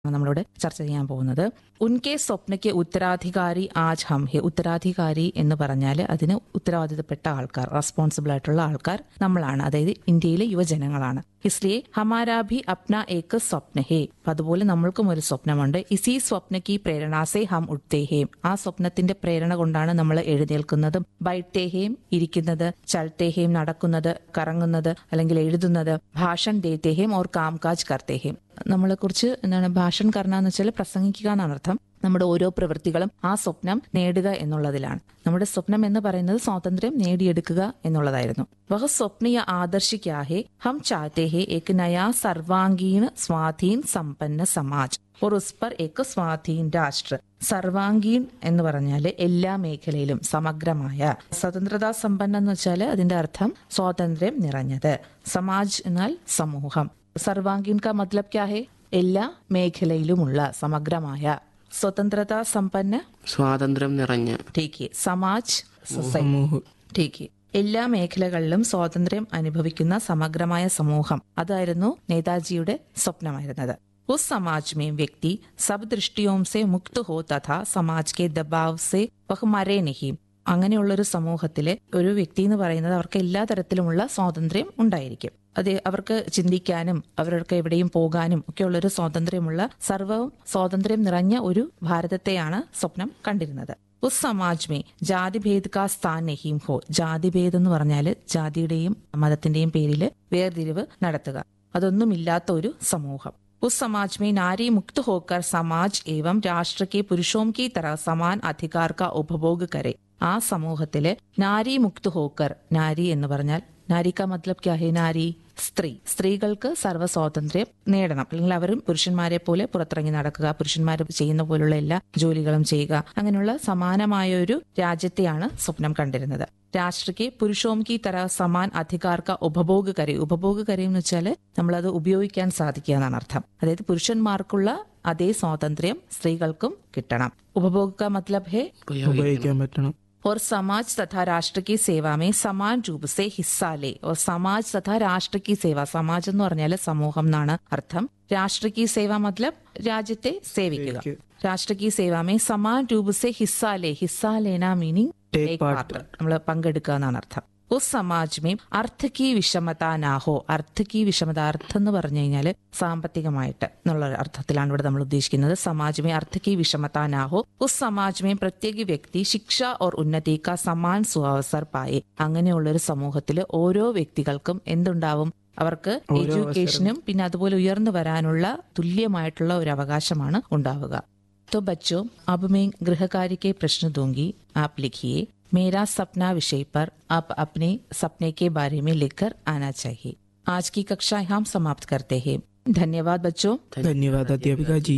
നമ്മളിവിടെ ചർച്ച ചെയ്യാൻ പോകുന്നത് ഉൻകെ സ്വപ്നയ്ക്ക് ഉത്തരാധികാരി ആജ് ഹം ഹെ ഉത്തരാധികാരി എന്ന് പറഞ്ഞാൽ അതിന് ഉത്തരവാദിത്തപ്പെട്ട ആൾക്കാർ റെസ്പോൺസിബിൾ ആയിട്ടുള്ള ആൾക്കാർ നമ്മളാണ് അതായത് ഇന്ത്യയിലെ യുവജനങ്ങളാണ് ഇസ്ലിയെ ഹമാരാ ഭി അപ്ന ഏക്ക് സ്വപ്ന ഹേ അപ്പൊ അതുപോലെ നമ്മൾക്കും ഒരു സ്വപ്നമുണ്ട് ഇസി സ്വപ്നക്ക് പ്രേരണാസേ ഹം ഉട്തേഹേം ആ സ്വപ്നത്തിന്റെ പ്രേരണ കൊണ്ടാണ് നമ്മൾ എഴുന്നേൽക്കുന്നതും ബൈട്ടേഹേം ഇരിക്കുന്നത് ചൽത്തേഹേം നടക്കുന്നത് കറങ്ങുന്നത് അല്ലെങ്കിൽ എഴുതുന്നത് ഭാഷൺ ദേത്തേഹേം ഓർ കാം കാജ് കർത്തേഹേം നമ്മളെ കുറിച്ച് എന്താണ് ഭാഷൺ കർണ എന്ന് വെച്ചാൽ പ്രസംഗിക്കുക എന്നാണ് അർത്ഥം നമ്മുടെ ഓരോ പ്രവൃത്തികളും ആ സ്വപ്നം നേടുക എന്നുള്ളതിലാണ് നമ്മുടെ സ്വപ്നം എന്ന് പറയുന്നത് സ്വാതന്ത്ര്യം നേടിയെടുക്കുക എന്നുള്ളതായിരുന്നു വഹ സ്വപ്നയ ആദർശിക്കാഹെ ഹം ചാത്തെ ഹെ ഏക് നയാ സർവാംഗീൺ സ്വാധീൻ സമ്പന്ന സമാജ് और उस पर एक സ്വാധീൻ രാഷ്ട്ര സർവാംഗീൺ എന്ന് പറഞ്ഞാൽ എല്ലാ മേഖലയിലും സമഗ്രമായ സ്വതന്ത്രതാ സമ്പന്നം എന്ന് വെച്ചാൽ അതിന്റെ അർത്ഥം സ്വാതന്ത്ര്യം നിറഞ്ഞത് സമാജ് എന്നാൽ സമൂഹം സർവാംഗീൺ കാ മത്ലബ് ക്യാ ഹെ എല്ലാ മേഖലയിലുമുള്ള സമഗ്രമായ സ്വതന്ത്രതാ സമ്പന്ന സ്വാതന്ത്ര്യം നിറഞ്ഞ ठीक है സമാജ് സൊസൈറ്റി ठीक है എല്ലാ മേഖലകളിലും സ്വാതന്ത്ര്യം അനുഭവിക്കുന്ന സമഗ്രമായ സമൂഹം അതായിരുന്നു നേതാജിയുടെ സ്വപ്നമായിരുന്നത് उस समाज में व्यक्ति सब दृष्टियों से मुक्त हो तथा समाज के दबाव से वह मरे नहीं അങ്ങനെയുള്ള ഒരു സമൂഹത്തിലെ ഒരു വ്യക്തി എന്ന് പറയുന്നത് അവർക്ക് എല്ലാ തരത്തിലുമുള്ള സ്വാതന്ത്ര്യം ഉണ്ടായിരിക്കും അത് അവർക്ക് ചിന്തിക്കാനും അവർക്ക് എവിടെയും പോകാനും ഒക്കെയുള്ള ഒരു സ്വാതന്ത്ര്യമുള്ള സർവവും സ്വാതന്ത്ര്യം നിറഞ്ഞ ഒരു ഭാരതത്തെയാണ് സ്വപ്നം കണ്ടിരുന്നത് ഉസ് സമാജ് മേ ജാതിഭേദ് കാ സ്ഥാൻ നഹീം ഹോ ജാതിഭേദം എന്ന് പറഞ്ഞാൽ ജാതിയുടെയും മതത്തിന്റെയും പേരിൽ വേർതിരിവ് നടത്തുക അതൊന്നുമില്ലാത്ത ഒരു സമൂഹം उस समाज में नारी मुक्त होकर समाज एवं राष्ट्र के पुरुषों की तरह समान अधिकार का उपभोग करे ആ സമൂഹത്തില് നാരി മുക്ത് ഹോക്കർ നാരി എന്ന് പറഞ്ഞാൽ നാരിക്ക മത്ലബ് ക്യാ ഹേ നാരി സ്ത്രീ സ്ത്രീകൾക്ക് സർവ്വ സ്വാതന്ത്ര്യം നേടണം അല്ലെങ്കിൽ അവരും പുരുഷന്മാരെ പോലെ പുറത്തിറങ്ങി നടക്കുക പുരുഷന്മാർ ചെയ്യുന്ന പോലുള്ള എല്ലാ ജോലികളും ചെയ്യുക അങ്ങനെയുള്ള സമാനമായ ഒരു രാജ്യത്തെയാണ് സ്വപ്നം കണ്ടിരുന്നത് രാഷ്ട്രക്ക് പുരുഷോം കി തര സമാൻ അധികാർക്ക ഉപഭോഗ് കരി ഉപഭോഗ് കരി എന്ന് വെച്ചാൽ നമ്മളത് ഉപയോഗിക്കാൻ സാധിക്കുക എന്നാണ് അർത്ഥം അതായത് പുരുഷന്മാർക്കുള്ള അതേ സ്വാതന്ത്ര്യം സ്ത്രീകൾക്കും കിട്ടണം ഉപഭോഗ് കാ മത്ലബ് ഹേ ഉപയോഗിക്കാൻ പറ്റണം और समाज तथा राष्ट्र की सेवा में സമാൻ രൂപ സെ ഹിസ്സ ലേ और സമാജ് തഥാ രാഷ്ട്ര की സേവ സമാജ് എന്ന് പറഞ്ഞാൽ സമൂഹം എന്നാണ് അർത്ഥം രാഷ്ട്ര की സേവ മത്ലബ് രാജ്യത്തെ സേവിക്കുക രാഷ്ട്ര की സേവ में സമാൻ രൂപ സെ ഹിസ്സ ലേ ഹിസ്സ ലേന മീനിങ് Take part. നമ്മൾ പങ്കെടുക്കുക എന്നാണ് അർത്ഥം ഉസ് സമാജ് മേ അർത്ഥ കി വിഷമത നാഹോ അർത്ഥ കി വിഷമത അർത്ഥം എന്ന് പറഞ്ഞു കഴിഞ്ഞാൽ സാമ്പത്തികമായിട്ട് എന്നുള്ള ഒരു അർത്ഥത്തിലാണ് ഇവിടെ നമ്മൾ ഉദ്ദേശിക്കുന്നത് സമാജ് മേ അർത്ഥ കി വിഷമത നാഹോ ഉസ് സമാജ് മേ പ്രത്യേക വ്യക്തി ശിക്ഷ ഓർ ഉന്നതി കാ സമാൻ സുഅവസർ പായെ അങ്ങനെയുള്ള ഒരു സമൂഹത്തിൽ ഓരോ വ്യക്തികൾക്കും എന്തുണ്ടാവും അവർക്ക് എഡ്യൂക്കേഷനും പിന്നെ അതുപോലെ ഉയർന്നു വരാനുള്ള തുല്യമായിട്ടുള്ള ഒരു അവകാശമാണ് ഉണ്ടാവുക तो बच्चों अब मैं गृहकार्य के प्रश्न दूंगी आप लिखिए मेरा सपना विषय पर आप अपने सपने के बारे में लिखकर आना चाहिए आज की कक्षा हम समाप्त करते हैं धन्यवाद बच्चों धन्यवाद अध्यापिका जी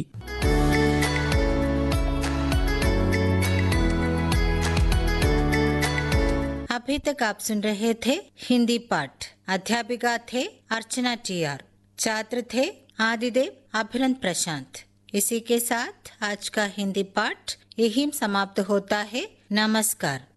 अभी तक आप सुन रहे थे हिंदी पाठ अध्यापिका थे अर्चना टी आर छात्र थे आदिदेव अभिनंद प्रशांत इसी के साथ आज का हिंदी पाठ यही समाप्त होता है नमस्कार